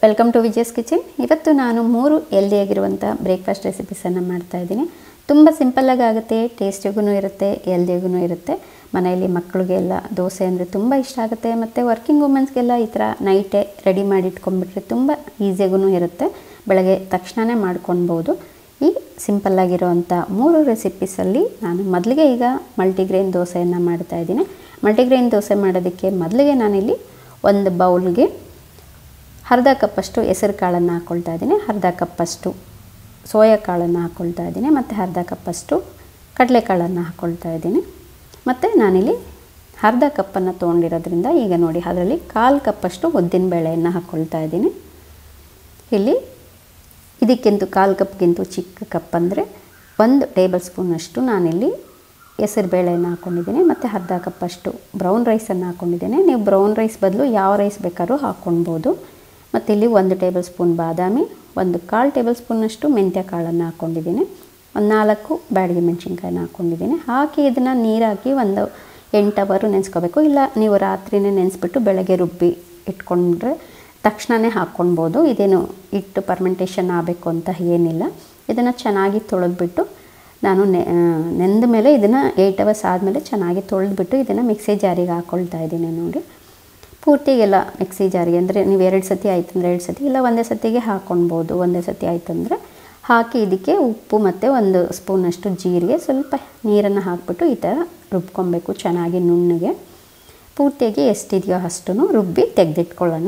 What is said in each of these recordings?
welcome to Vijaya's kitchen ಇವತ್ತು ನಾನು ಮೂರು ಹೆಲ್ದಿಯಾಗಿರುವಂಥ ಬ್ರೇಕ್ಫಾಸ್ಟ್ ರೆಸಿಪೀಸನ್ನು ಮಾಡ್ತಾ ಇದ್ದೀನಿ ತುಂಬ ಸಿಂಪಲ್ಲಾಗಿ ಆಗುತ್ತೆ ಟೇಸ್ಟಿಗೂ ಇರುತ್ತೆ ಹೆಲ್ದಿಯಾಗೂ ಇರುತ್ತೆ ಮನೆಯಲ್ಲಿ ಮಕ್ಕಳಿಗೆಲ್ಲ ದೋಸೆ ಅಂದರೆ ತುಂಬ ಇಷ್ಟ ಆಗುತ್ತೆ ಮತ್ತು ವರ್ಕಿಂಗ್ ವುಮೆನ್ಸ್ಗೆಲ್ಲ ಈ ಥರ ನೈಟೇ ರೆಡಿ ಮಾಡಿ ಇಟ್ಕೊಂಡ್ಬಿಟ್ರೆ ತುಂಬ ಈಸಿಯಾಗೂ ಇರುತ್ತೆ ಬೆಳಗ್ಗೆ ತಕ್ಷಣವೇ ಮಾಡ್ಕೊಳ್ಬೋದು ಈ ಸಿಂಪಲ್ಲಾಗಿರೋವಂಥ ಮೂರು ರೆಸಿಪೀಸಲ್ಲಿ ನಾನು ಮೊದಲಿಗೆ ಈಗ ಮಲ್ಟಿಗ್ರೇನ್ ದೋಸೆಯನ್ನು ಮಾಡ್ತಾ ಇದ್ದೀನಿ ಮಲ್ಟಿಗ್ರೇನ್ ದೋಸೆ ಮಾಡೋದಕ್ಕೆ ಮೊದಲಿಗೆ ನಾನಿಲ್ಲಿ ಒಂದು ಬೌಲ್ಗೆ ಅರ್ಧ ಕಪ್ಪಷ್ಟು ಹೆಸರು ಕಾಳನ್ನು ಹಾಕ್ಕೊಳ್ತಾ ಇದ್ದೀನಿ ಅರ್ಧ ಕಪ್ಪಷ್ಟು ಸೋಯಾ ಕಾಳನ್ನು ಹಾಕ್ಕೊಳ್ತಾ ಇದ್ದೀನಿ ಮತ್ತು ಅರ್ಧ ಕಪ್ಪಷ್ಟು ಕಡಲೆಕಾಳನ್ನು ಹಾಕ್ಕೊಳ್ತಾ ಇದ್ದೀನಿ ಮತ್ತು ನಾನಿಲ್ಲಿ ಅರ್ಧ ಕಪ್ಪನ್ನು ತೊಗೊಂಡಿರೋದ್ರಿಂದ ಈಗ ನೋಡಿ ಅದರಲ್ಲಿ ಕಾಲು ಕಪ್ಪಷ್ಟು ಉದ್ದಿನ ಬೇಳೆಯನ್ನು ಹಾಕ್ಕೊಳ್ತಾ ಇದ್ದೀನಿ ಇಲ್ಲಿ ಇದಕ್ಕಿಂತ ಕಾಲು ಕಪ್ಗಿಂತ ಚಿಕ್ಕ ಕಪ್ ಅಂದರೆ ಒಂದು ಟೇಬಲ್ ಸ್ಪೂನಷ್ಟು ನಾನಿಲ್ಲಿ ಹೆಸರು ಬೇಳೆಯನ್ನು ಹಾಕ್ಕೊಂಡಿದ್ದೀನಿ ಮತ್ತು ಅರ್ಧ ಕಪ್ಪಷ್ಟು ಬ್ರೌನ್ ರೈಸನ್ನು ಹಾಕ್ಕೊಂಡಿದ್ದೀನಿ ನೀವು ಬ್ರೌನ್ ರೈಸ್ ಬದಲು ಯಾವ ರೈಸ್ ಬೇಕಾದ್ರೂ ಹಾಕ್ಕೊಳ್ಬೋದು ಮತ್ತು ಇಲ್ಲಿ ಒಂದು ಟೇಬಲ್ ಸ್ಪೂನ್ ಬಾದಾಮಿ ಒಂದು ಕಾಲು ಟೇಬಲ್ ಸ್ಪೂನಷ್ಟು ಮೆಂತ್ಯ ಕಾಳನ್ನು ಹಾಕ್ಕೊಂಡಿದ್ದೀನಿ ಒಂದು ನಾಲ್ಕು ಬ್ಯಾಡಿಗೆ ಮೆಣಸಿನ್ಕಾಯಿನ ಹಾಕ್ಕೊಂಡಿದ್ದೀನಿ ಹಾಕಿ ಇದನ್ನು ನೀರು ಹಾಕಿ ಒಂದು ಎಂಟು ಅವರು ನೆನೆಸ್ಕೋಬೇಕು ಇಲ್ಲ ನೀವು ರಾತ್ರಿನೇ ನೆನೆಸ್ಬಿಟ್ಟು ಬೆಳಗ್ಗೆ ರುಬ್ಬಿ ಇಟ್ಕೊಂಡ್ರೆ ತಕ್ಷಣವೇ ಹಾಕ್ಕೊಳ್ಬೋದು ಇದೇನು ಹಿಟ್ಟು ಪರ್ಮೆಂಟೇಷನ್ ಆಗಬೇಕು ಅಂತ ಏನಿಲ್ಲ ಇದನ್ನು ಚೆನ್ನಾಗಿ ತೊಳೆದ್ಬಿಟ್ಟು ನಾನು ನೆ ನೆಂದ ಮೇಲೆ ಇದನ್ನು ಏಯ್ಟ್ ಅವರ್ಸ್ ಆದಮೇಲೆ ಚೆನ್ನಾಗಿ ತೊಳೆದ್ಬಿಟ್ಟು ಇದನ್ನು ಮಿಕ್ಸಿ ಜಾರಿಗೆ ಹಾಕ್ಕೊಳ್ತಾ ಇದ್ದೀನಿ ನೋಡಿ ಪೂರ್ತಿಗೆಲ್ಲ ಮಿಕ್ಸಿ ಜಾರಿಗೆ ಅಂದರೆ ನೀವು ಎರಡು ಸತಿ ಆಯ್ತು ಅಂದರೆ ಎರಡು ಸತಿ ಇಲ್ಲ ಒಂದೇ ಸತಿಗೆ ಹಾಕ್ಕೊಳ್ಬೋದು ಒಂದೇ ಸತಿ ಆಯ್ತು ಅಂದರೆ ಹಾಕಿ ಇದಕ್ಕೆ ಉಪ್ಪು ಮತ್ತು ಒಂದು ಸ್ಪೂನಷ್ಟು ಜೀರಿಗೆ ಸ್ವಲ್ಪ ನೀರನ್ನು ಹಾಕ್ಬಿಟ್ಟು ಈ ಥರ ರುಬ್ಕೊಬೇಕು ಚೆನ್ನಾಗಿ ನುಣ್ಣಗೆ ಪೂರ್ತಿಯಾಗಿ ಎಷ್ಟಿದೆಯೋ ಅಷ್ಟು ರುಬ್ಬಿ ತೆಗೆದಿಟ್ಕೊಳ್ಳೋಣ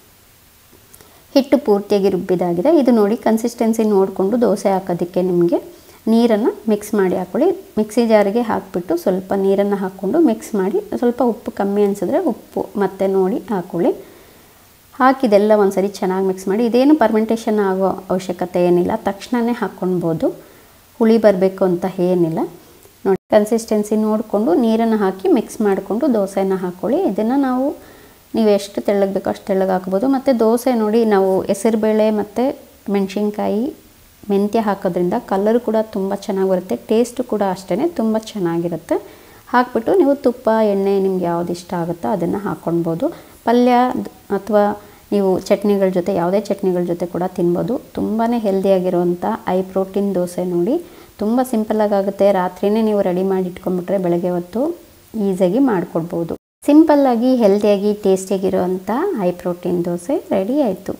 ಹಿಟ್ಟು ಪೂರ್ತಿಯಾಗಿ ರುಬ್ಬಿದಾಗಿದೆ ಇದು ನೋಡಿ ಕನ್ಸಿಸ್ಟೆನ್ಸಿ ನೋಡಿಕೊಂಡು ದೋಸೆ ಹಾಕೋದಕ್ಕೆ ನಿಮಗೆ ನೀರನ್ನು ಮಿಕ್ಸ್ ಮಾಡಿ ಹಾಕ್ಕೊಳ್ಳಿ ಮಿಕ್ಸಿ ಜಾರಿಗೆ ಹಾಕಿಬಿಟ್ಟು ಸ್ವಲ್ಪ ನೀರನ್ನು ಹಾಕ್ಕೊಂಡು ಮಿಕ್ಸ್ ಮಾಡಿ ಸ್ವಲ್ಪ ಉಪ್ಪು ಕಮ್ಮಿ ಅನಿಸಿದ್ರೆ ಉಪ್ಪು ಮತ್ತೆ ನೋಡಿ ಹಾಕ್ಕೊಳ್ಳಿ ಹಾಕಿದೆಲ್ಲ ಒಂದ್ಸರಿ ಚೆನ್ನಾಗಿ ಮಿಕ್ಸ್ ಮಾಡಿ ಇದೇನು ಪರ್ಮೆಂಟೇಷನ್ ಆಗೋ ಅವಶ್ಯಕತೆ ಏನಿಲ್ಲ ತಕ್ಷಣವೇ ಹಾಕ್ಕೊಳ್ಬೋದು ಹುಳಿ ಬರಬೇಕು ಅಂತ ಏನಿಲ್ಲ ನೋಡಿ ಕನ್ಸಿಸ್ಟೆನ್ಸಿ ನೋಡಿಕೊಂಡು ನೀರನ್ನು ಹಾಕಿ ಮಿಕ್ಸ್ ಮಾಡಿಕೊಂಡು ದೋಸೆನ ಹಾಕ್ಕೊಳ್ಳಿ ಇದನ್ನು ನಾವು ನೀವು ಎಷ್ಟು ತೆಳ್ಳಗೆ ಬೇಕೋ ಅಷ್ಟು ತೆಳ್ಳಗೆ ಹಾಕ್ಬೋದು ಮತ್ತು ದೋಸೆ ನೋಡಿ ನಾವು ಹೆಸರುಬೇಳೆ ಮತ್ತು ಮೆಣಸಿನ್ಕಾಯಿ ಮೆಂತ್ಯ ಹಾಕೋದ್ರಿಂದ ಕಲರು ಕೂಡ ತುಂಬ ಚೆನ್ನಾಗಿ ಬರುತ್ತೆ ಟೇಸ್ಟು ಕೂಡ ಅಷ್ಟೇ ತುಂಬ ಚೆನ್ನಾಗಿರುತ್ತೆ ಹಾಕ್ಬಿಟ್ಟು ನೀವು ತುಪ್ಪ ಎಣ್ಣೆ ನಿಮ್ಗೆ ಯಾವ್ದು ಇಷ್ಟ ಆಗುತ್ತೋ ಅದನ್ನು ಹಾಕ್ಕೊಳ್ಬೋದು ಪಲ್ಯ ಅಥವಾ ನೀವು ಚಟ್ನಿಗಳ ಜೊತೆ ಯಾವುದೇ ಚಟ್ನಿಗಳ ಜೊತೆ ಕೂಡ ತಿನ್ಬೋದು ತುಂಬಾ ಹೆಲ್ದಿಯಾಗಿರುವಂಥ ಐ ಪ್ರೋಟೀನ್ ದೋಸೆ ನೋಡಿ ತುಂಬ ಸಿಂಪಲ್ಲಾಗಿ ಆಗುತ್ತೆ ರಾತ್ರಿಯೇ ನೀವು ರೆಡಿ ಮಾಡಿ ಇಟ್ಕೊಂಡ್ಬಿಟ್ರೆ ಬೆಳಗ್ಗೆ ಹೊತ್ತು ಈಸಿಯಾಗಿ ಮಾಡಿಕೊಡ್ಬೋದು ಸಿಂಪಲ್ಲಾಗಿ ಹೆಲ್ದಿಯಾಗಿ ಟೇಸ್ಟಿಯಾಗಿರುವಂಥ ಹೈ ಪ್ರೋಟೀನ್ ದೋಸೆ ರೆಡಿ ಆಯಿತು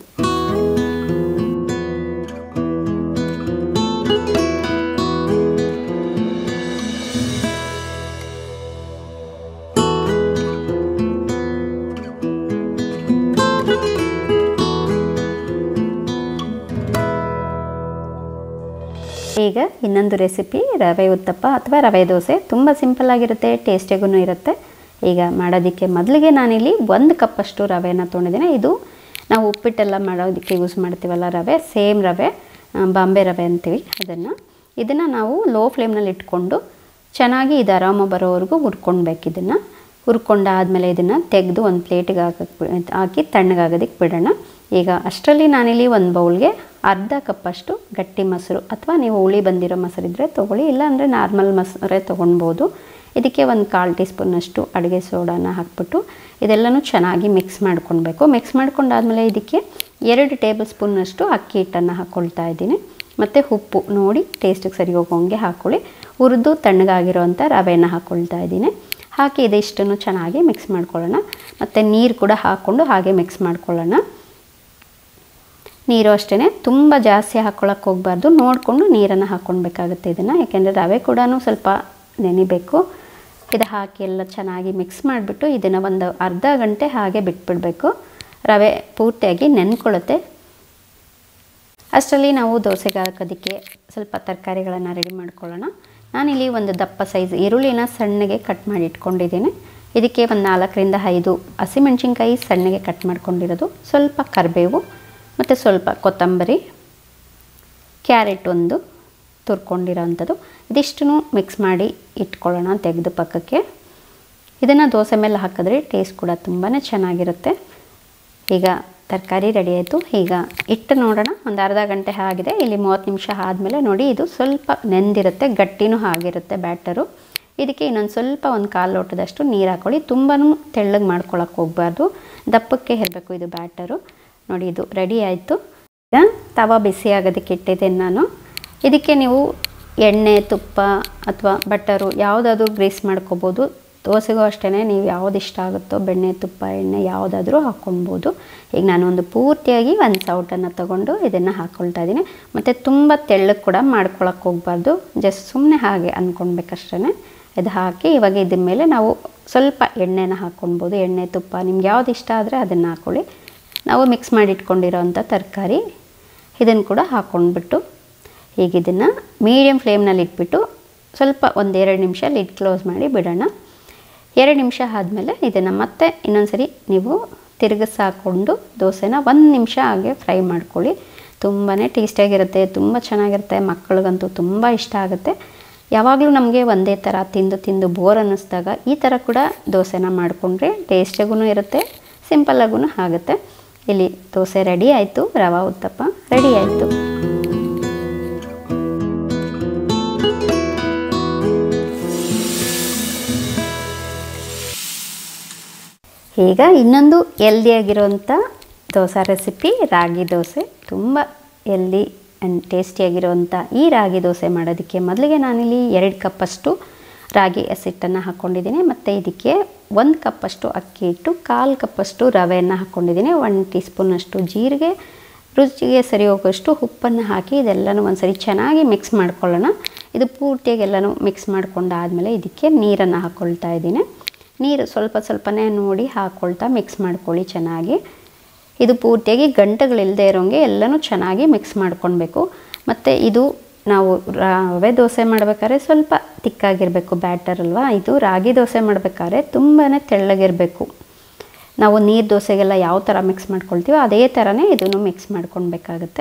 ಈಗ ಇನ್ನೊಂದು ರೆಸಿಪಿ ರವೆ ಉತ್ತಪ್ಪ ಅಥವಾ ರವೆ ದೋಸೆ ತುಂಬ ಸಿಂಪಲ್ಲಾಗಿರುತ್ತೆ ಟೇಸ್ಟಿಗೂ ಇರುತ್ತೆ ಈಗ ಮಾಡೋದಕ್ಕೆ ಮೊದಲಿಗೆ ನಾನಿಲ್ಲಿ ಒಂದು ಕಪ್ಪಷ್ಟು ರವೆನ ತೊಗೊಂಡಿದ್ದೀನಿ ಇದು ನಾವು ಉಪ್ಪಿಟ್ಟೆಲ್ಲ ಮಾಡೋದಕ್ಕೆ ಯೂಸ್ ಮಾಡ್ತೀವಲ್ಲ ರವೆ ಸೇಮ್ ರವೆ ಬಾಂಬೆ ರವೆ ಅಂತೀವಿ ಅದನ್ನು ಇದನ್ನು ನಾವು ಲೋ ಫ್ಲೇಮ್ನಲ್ಲಿ ಇಟ್ಕೊಂಡು ಚೆನ್ನಾಗಿ ಇದು ಆರಾಮ ಬರೋವರೆಗೂ ಹುರ್ಕೊಳ್ಬೇಕು ಇದನ್ನು ಹುರ್ಕೊಂಡಾದಮೇಲೆ ಇದನ್ನು ತೆಗೆದು ಒಂದು ಪ್ಲೇಟಿಗೆ ಹಾಕಕ್ಕೆ ಹಾಕಿ ತಣ್ಣಗಾಗೋದಕ್ಕೆ ಬಿಡೋಣ ಈಗ ಅಷ್ಟರಲ್ಲಿ ನಾನಿಲ್ಲಿ ಒಂದು ಬೌಲ್ಗೆ ಅರ್ಧ ಕಪ್ಪಷ್ಟು ಗಟ್ಟಿ ಮೊಸರು ಅಥವಾ ನೀವು ಹುಳಿ ಬಂದಿರೋ ಮೊಸರು ಇದ್ದರೆ ತೊಗೊಳ್ಳಿ ಇಲ್ಲಾಂದರೆ ನಾರ್ಮಲ್ ಮೊಸರೇ ತೊಗೊಳ್ಬೋದು ಇದಕ್ಕೆ ಒಂದು ಕಾಲು ಟೀ ಸ್ಪೂನಷ್ಟು ಅಡುಗೆ ಸೋಡಾನ ಹಾಕ್ಬಿಟ್ಟು ಇದೆಲ್ಲನೂ ಚೆನ್ನಾಗಿ ಮಿಕ್ಸ್ ಮಾಡ್ಕೊಳ್ಬೇಕು ಮಿಕ್ಸ್ ಮಾಡ್ಕೊಂಡಾದಮೇಲೆ ಇದಕ್ಕೆ ಎರಡು ಟೇಬಲ್ ಸ್ಪೂನಷ್ಟು ಅಕ್ಕಿ ಹಿಟ್ಟನ್ನು ಹಾಕ್ಕೊಳ್ತಾ ಇದ್ದೀನಿ ಮತ್ತು ಉಪ್ಪು ನೋಡಿ ಟೇಸ್ಟಿಗೆ ಸರಿ ಹೋಗೋಂಗೆ ಹಾಕ್ಕೊಳ್ಳಿ ಹುರಿದು ತಣ್ಣಗಾಗಿರೋವಂಥ ರವೆನ ಹಾಕ್ಕೊಳ್ತಾ ಇದ್ದೀನಿ ಹಾಕಿ ಇದಿಷ್ಟನ್ನು ಚೆನ್ನಾಗಿ ಮಿಕ್ಸ್ ಮಾಡ್ಕೊಳ್ಳೋಣ ಮತ್ತು ನೀರು ಕೂಡ ಹಾಕ್ಕೊಂಡು ಹಾಗೆ ಮಿಕ್ಸ್ ಮಾಡ್ಕೊಳ್ಳೋಣ ನೀರು ಅಷ್ಟೇ ತುಂಬ ಜಾಸ್ತಿ ಹಾಕ್ಕೊಳಕ್ಕೆ ಹೋಗಬಾರ್ದು ನೋಡಿಕೊಂಡು ನೀರನ್ನು ಹಾಕ್ಕೊಳ್ಬೇಕಾಗುತ್ತೆ ಇದನ್ನು ಯಾಕೆಂದರೆ ರವೆ ಕೂಡ ಸ್ವಲ್ಪ ನೆನಿಬೇಕು ಇದು ಹಾಕಿ ಎಲ್ಲ ಚೆನ್ನಾಗಿ ಮಿಕ್ಸ್ ಮಾಡಿಬಿಟ್ಟು ಇದನ್ನು ಒಂದು ಅರ್ಧ ಗಂಟೆ ಹಾಗೆ ಬಿಟ್ಬಿಡಬೇಕು ರವೆ ಪೂರ್ತಿಯಾಗಿ ನೆನ್ಕೊಳ್ಳುತ್ತೆ ಅಷ್ಟರಲ್ಲಿ ನಾವು ದೋಸೆಗೆ ಹಾಕೋದಕ್ಕೆ ಸ್ವಲ್ಪ ತರಕಾರಿಗಳನ್ನು ರೆಡಿ ಮಾಡ್ಕೊಳ್ಳೋಣ ನಾನಿಲ್ಲಿ ಒಂದು ದಪ್ಪ ಸೈಜ್ ಈರುಳ್ಳಿನ ಸಣ್ಣಗೆ ಕಟ್ ಮಾಡಿ ಇಟ್ಕೊಂಡಿದ್ದೀನಿ ಇದಕ್ಕೆ ಒಂದು ನಾಲ್ಕರಿಂದ ಐದು ಹಸಿಮೆಣ್ಸಿನ್ಕಾಯಿ ಸಣ್ಣಗೆ ಕಟ್ ಮಾಡ್ಕೊಂಡಿರೋದು ಸ್ವಲ್ಪ ಕರಿಬೇವು ಮತ್ತು ಸ್ವಲ್ಪ ಕೊತ್ತಂಬರಿ ಕ್ಯಾರೆಟ್ ಒಂದು ತುರ್ಕೊಂಡಿರೋ ಅಂಥದ್ದು ಇದಿಷ್ಟನ್ನು ಮಿಕ್ಸ್ ಮಾಡಿ ಇಟ್ಕೊಳ್ಳೋಣ ತೆಗೆದು ಪಕ್ಕಕ್ಕೆ ಇದನ್ನು ದೋಸೆ ಮೇಲೆ ಹಾಕಿದ್ರೆ ಟೇಸ್ಟ್ ಕೂಡ ತುಂಬಾ ಚೆನ್ನಾಗಿರುತ್ತೆ ಈಗ ತರಕಾರಿ ರೆಡಿ ಆಯಿತು ಈಗ ಇಟ್ಟು ನೋಡೋಣ ಒಂದು ಅರ್ಧ ಗಂಟೆ ಆಗಿದೆ ಇಲ್ಲಿ ಮೂವತ್ತು ನಿಮಿಷ ಆದಮೇಲೆ ನೋಡಿ ಇದು ಸ್ವಲ್ಪ ನೆಂದಿರುತ್ತೆ ಗಟ್ಟಿನೂ ಆಗಿರುತ್ತೆ ಬ್ಯಾಟರು ಇದಕ್ಕೆ ಇನ್ನೊಂದು ಸ್ವಲ್ಪ ಒಂದು ಕಾಲು ಲೋಟದಷ್ಟು ನೀರು ಹಾಕ್ಕೊಳ್ಳಿ ತುಂಬಾ ತೆಳ್ಳಗೆ ಮಾಡ್ಕೊಳಕ್ಕೆ ಹೋಗಬಾರ್ದು ದಪ್ಪಕ್ಕೆ ಇರಬೇಕು ಇದು ಬ್ಯಾಟರು ನೋಡಿ ಇದು ರೆಡಿ ಆಯಿತು ಈಗ ತವ ಬಿಸಿ ಆಗೋದಕ್ಕೆ ಇಟ್ಟಿದ್ದೇನೆ ನಾನು ಇದಕ್ಕೆ ನೀವು ಎಣ್ಣೆ ತುಪ್ಪ ಅಥವಾ ಬಟರು ಯಾವುದಾದ್ರೂ ಗ್ರೀಸ್ ಮಾಡ್ಕೋಬೋದು ದೋಸೆಗೂ ಅಷ್ಟೇ ನೀವು ಯಾವ್ದು ಇಷ್ಟ ಆಗುತ್ತೋ ಬೆಣ್ಣೆ ತುಪ್ಪ ಎಣ್ಣೆ ಯಾವುದಾದ್ರೂ ಹಾಕ್ಕೊಳ್ಬೋದು ಈಗ ನಾನು ಒಂದು ಪೂರ್ತಿಯಾಗಿ ಒಂದು ಸೌಟನ್ನು ತಗೊಂಡು ಇದನ್ನು ಹಾಕ್ಕೊಳ್ತಾ ಇದ್ದೀನಿ ಮತ್ತು ತುಂಬ ತೆಳ್ಳಗೆ ಕೂಡ ಮಾಡ್ಕೊಳಕ್ಕೆ ಹೋಗ್ಬಾರ್ದು ಜಸ್ಟ್ ಸುಮ್ಮನೆ ಹಾಗೆ ಅಂದ್ಕೊಳ್ಬೇಕಷ್ಟೇ ಇದು ಹಾಕಿ ಇವಾಗ ಇದ್ರ ಮೇಲೆ ನಾವು ಸ್ವಲ್ಪ ಎಣ್ಣೆನ ಹಾಕ್ಕೊಳ್ಬೋದು ಎಣ್ಣೆ ತುಪ್ಪ ನಿಮ್ಗೆ ಯಾವ್ದು ಇಷ್ಟ ಆದರೆ ಅದನ್ನು ಹಾಕ್ಕೊಳ್ಳಿ ನಾವು ಮಿಕ್ಸ್ ಮಾಡಿ ಇಟ್ಕೊಂಡಿರೋವಂಥ ತರಕಾರಿ ಇದನ್ನು ಕೂಡ ಹಾಕ್ಕೊಂಡ್ಬಿಟ್ಟು ಈಗ ಇದನ್ನು ಮೀಡಿಯಮ್ ಫ್ಲೇಮ್ನಲ್ಲಿ ಇಟ್ಬಿಟ್ಟು ಸ್ವಲ್ಪ ಒಂದೆರಡು ನಿಮಿಷ ಲಿಡ್ ಕ್ಲೋಸ್ ಮಾಡಿ ಬಿಡೋಣ ಎರಡು ನಿಮಿಷ ಆದಮೇಲೆ ಇದನ್ನು ಮತ್ತೆ ಇನ್ನೊಂದ್ಸರಿ ನೀವು ತಿರುಗಿಸಿ ಹಾಕ್ಕೊಂಡು ದೋಸೆನ ಒಂದು ನಿಮಿಷ ಹಾಗೆ ಫ್ರೈ ಮಾಡ್ಕೊಳ್ಳಿ ತುಂಬಾ ಟೇಸ್ಟಿಯಾಗಿರುತ್ತೆ ತುಂಬ ಚೆನ್ನಾಗಿರುತ್ತೆ ಮಕ್ಕಳಿಗಂತೂ ತುಂಬ ಇಷ್ಟ ಆಗುತ್ತೆ ಯಾವಾಗಲೂ ನಮಗೆ ಒಂದೇ ಥರ ತಿಂದು ತಿಂದು ಬೋರ್ ಅನ್ನಿಸ್ದಾಗ ಈ ಥರ ಕೂಡ ದೋಸೆನ ಮಾಡಿಕೊಂಡ್ರೆ ಟೇಸ್ಟಿಯಾಗೂ ಇರುತ್ತೆ ಸಿಂಪಲ್ಲಾಗೂ ಆಗುತ್ತೆ ಇಲ್ಲಿ ದೋಸೆ ರೆಡಿ ಆಯಿತು ರವಾ ಉತ್ತಪ್ಪ ರೆಡಿ ಆಯಿತು ಈಗ ಇನ್ನೊಂದು ಎಲ್ದಿಯಾಗಿರೋಂಥ ದೋಸೆ ರೆಸಿಪಿ ರಾಗಿ ದೋಸೆ ತುಂಬ ಎಲ್ದಿ ಆ್ಯಂಡ್ ಟೇಸ್ಟಿಯಾಗಿರೋಂಥ ಈ ರಾಗಿ ದೋಸೆ ಮಾಡೋದಕ್ಕೆ ಮೊದಲಿಗೆ ನಾನಿಲ್ಲಿ ಎರಡು ಕಪ್ಪಷ್ಟು ರಾಗಿ ಹಸಿಟ್ಟನ್ನು ಹಾಕ್ಕೊಂಡಿದ್ದೀನಿ ಮತ್ತು ಇದಕ್ಕೆ ಒಂದು ಕಪ್ಪಷ್ಟು ಅಕ್ಕಿ ಹಿಟ್ಟು ಕಾಲು ಕಪ್ಪಷ್ಟು ರವೆಯನ್ನು ಹಾಕ್ಕೊಂಡಿದ್ದೀನಿ ಒನ್ ಟೀ ಸ್ಪೂನಷ್ಟು ಜೀರಿಗೆ ರುಚಿಗೆ ಸರಿ ಹೋಗೋಷ್ಟು ಉಪ್ಪನ್ನು ಹಾಕಿ ಇದೆಲ್ಲನೂ ಒಂದ್ಸರಿ ಚೆನ್ನಾಗಿ ಮಿಕ್ಸ್ ಮಾಡ್ಕೊಳ್ಳೋಣ ಇದು ಪೂರ್ತಿಯಾಗಿ ಎಲ್ಲನೂ ಮಿಕ್ಸ್ ಮಾಡ್ಕೊಂಡಾದಮೇಲೆ ಇದಕ್ಕೆ ನೀರನ್ನು ಹಾಕ್ಕೊಳ್ತಾ ಇದ್ದೀನಿ ನೀರು ಸ್ವಲ್ಪ ಸ್ವಲ್ಪನೇ ನೋಡಿ ಹಾಕ್ಕೊಳ್ತಾ ಮಿಕ್ಸ್ ಮಾಡ್ಕೊಳ್ಳಿ ಚೆನ್ನಾಗಿ ಇದು ಪೂರ್ತಿಯಾಗಿ ಗಂಟೆಗಳಿಲ್ಲದೆ ಇರೋಂಗೆ ಎಲ್ಲನೂ ಚೆನ್ನಾಗಿ ಮಿಕ್ಸ್ ಮಾಡ್ಕೊಳ್ಬೇಕು ಮತ್ತು ಇದು ನಾವು ರವೆ ದೋಸೆ ಮಾಡಬೇಕಾದ್ರೆ ಸ್ವಲ್ಪ ತಿಕ್ಕಾಗಿರಬೇಕು ಬ್ಯಾಟರ್ ಅಲ್ವಾ ಇದು ರಾಗಿ ದೋಸೆ ಮಾಡಬೇಕಾದ್ರೆ ತುಂಬಾ ತೆಳ್ಳಗಿರಬೇಕು ನಾವು ನೀರು ದೋಸೆಗೆಲ್ಲ ಯಾವ ಥರ ಮಿಕ್ಸ್ ಮಾಡ್ಕೊಳ್ತೀವೋ ಅದೇ ಥರನೇ ಇದನ್ನು ಮಿಕ್ಸ್ ಮಾಡ್ಕೊಳ್ಬೇಕಾಗತ್ತೆ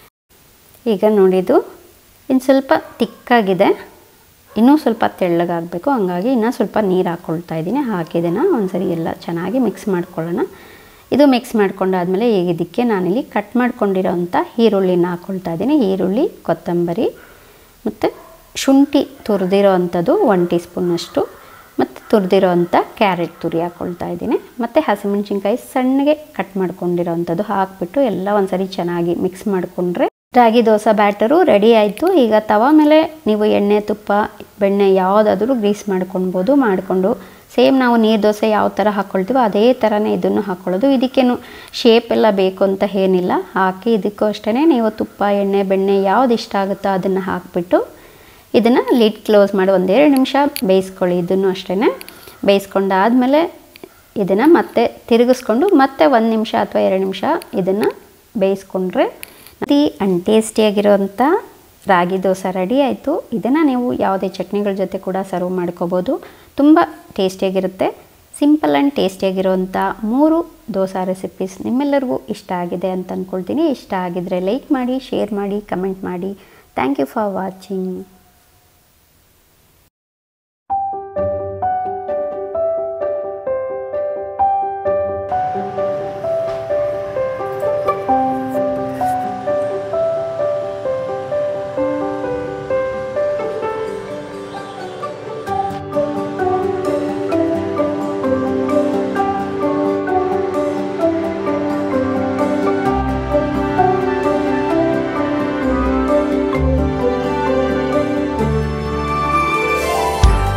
ಈಗ ನೋಡಿದ್ದು ಇನ್ನು ಸ್ವಲ್ಪ ತಿಕ್ಕಾಗಿದೆ ಇನ್ನೂ ಸ್ವಲ್ಪ ತೆಳ್ಳಗಾಗಬೇಕು ಹಂಗಾಗಿ ಇನ್ನೂ ಸ್ವಲ್ಪ ನೀರು ಹಾಕ್ಕೊಳ್ತಾ ಇದ್ದೀನಿ ಹಾಕಿದೆನ ಒಂದ್ಸರಿ ಎಲ್ಲ ಚೆನ್ನಾಗಿ ಮಿಕ್ಸ್ ಮಾಡ್ಕೊಳ್ಳೋಣ ಇದು ಮಿಕ್ಸ್ ಮಾಡ್ಕೊಂಡಾದಮೇಲೆ ಈಗ ಇದಕ್ಕೆ ನಾನಿಲ್ಲಿ ಕಟ್ ಮಾಡ್ಕೊಂಡಿರೋಂಥ ಈರುಳ್ಳಿನ ಹಾಕ್ಕೊಳ್ತಾ ಇದ್ದೀನಿ ಈರುಳ್ಳಿ ಕೊತ್ತಂಬರಿ ಮತ್ತು ಶುಂಠಿ ತುರಿದಿರೋ ಅಂಥದ್ದು ಒನ್ ಟೀ ಸ್ಪೂನಷ್ಟು ಮತ್ತು ತುರಿದಿರೋ ಅಂಥ ಕ್ಯಾರೆಟ್ ತುರಿ ಹಾಕ್ಕೊಳ್ತಾ ಇದ್ದೀನಿ ಮತ್ತು ಹಸಿಮೆಣ್ಸಿನ್ಕಾಯಿ ಸಣ್ಣಗೆ ಕಟ್ ಮಾಡ್ಕೊಂಡಿರೋ ಅಂಥದ್ದು ಹಾಕ್ಬಿಟ್ಟು ಎಲ್ಲ ಒಂದ್ಸರಿ ಚೆನ್ನಾಗಿ ಮಿಕ್ಸ್ ಮಾಡಿಕೊಂಡ್ರೆ ರಾಗಿ ದೋಸೆ ಬ್ಯಾಟರು ರೆಡಿ ಆಯಿತು ಈಗ ತವ ಮೇಲೆ ನೀವು ಎಣ್ಣೆ ತುಪ್ಪ ಬೆಣ್ಣೆ ಯಾವುದಾದ್ರೂ ಗ್ರೀಸ್ ಮಾಡ್ಕೊಳ್ಬೋದು ಮಾಡಿಕೊಂಡು ಸೇಮ್ ನಾವು ನೀರು ದೋಸೆ ಯಾವ ಥರ ಹಾಕ್ಕೊಳ್ತೀವೋ ಅದೇ ಥರನೇ ಇದನ್ನು ಹಾಕ್ಕೊಳ್ಳೋದು ಇದಕ್ಕೇನು ಶೇಪ್ ಎಲ್ಲ ಬೇಕು ಅಂತ ಏನಿಲ್ಲ ಹಾಕಿ ಇದಕ್ಕೂ ಅಷ್ಟೇ ನೀವು ತುಪ್ಪ ಎಣ್ಣೆ ಬೆಣ್ಣೆ ಯಾವ್ದು ಇಷ್ಟ ಆಗುತ್ತೋ ಅದನ್ನು ಹಾಕಿಬಿಟ್ಟು ಇದನ್ನು ಲಿಡ್ ಕ್ಲೋಸ್ ಮಾಡಿ ಒಂದೆರಡು ನಿಮಿಷ ಬೇಯಿಸ್ಕೊಳ್ಳಿ ಇದನ್ನು ಅಷ್ಟೇ ಬೇಯಿಸ್ಕೊಂಡಾದಮೇಲೆ ಇದನ್ನು ಮತ್ತೆ ತಿರುಗಿಸ್ಕೊಂಡು ಮತ್ತೆ ಒಂದು ನಿಮಿಷ ಅಥವಾ ಎರಡು ನಿಮಿಷ ಇದನ್ನು ಬೇಯಿಸ್ಕೊಂಡ್ರೆ ಅತಿ ಆ್ಯಂಡ್ ಟೇಸ್ಟಿಯಾಗಿರೋಂಥ ರಾಗಿ ದೋಸೆ ರೆಡಿ ಆಯಿತು ಇದನ್ನು ನೀವು ಯಾವುದೇ ಚಟ್ನಿಗಳ ಜೊತೆ ಕೂಡ ಸರ್ವ್ ಮಾಡ್ಕೋಬೋದು ತುಂಬ ಟೇಸ್ಟಿಯಾಗಿರುತ್ತೆ ಸಿಂಪಲ್ ಆ್ಯಂಡ್ ಟೇಸ್ಟಿಯಾಗಿರೋಂಥ ಮೂರು ದೋಸೆ ರೆಸಿಪೀಸ್ ನಿಮ್ಮೆಲ್ಲರಿಗೂ ಇಷ್ಟ ಆಗಿದೆ ಅಂತ ಅಂದ್ಕೊಳ್ತೀನಿ ಇಷ್ಟ ಆಗಿದರೆ ಲೈಕ್ ಮಾಡಿ ಶೇರ್ ಮಾಡಿ ಕಮೆಂಟ್ ಮಾಡಿ ಥ್ಯಾಂಕ್ ಯು ಫಾರ್ ವಾಚಿಂಗ್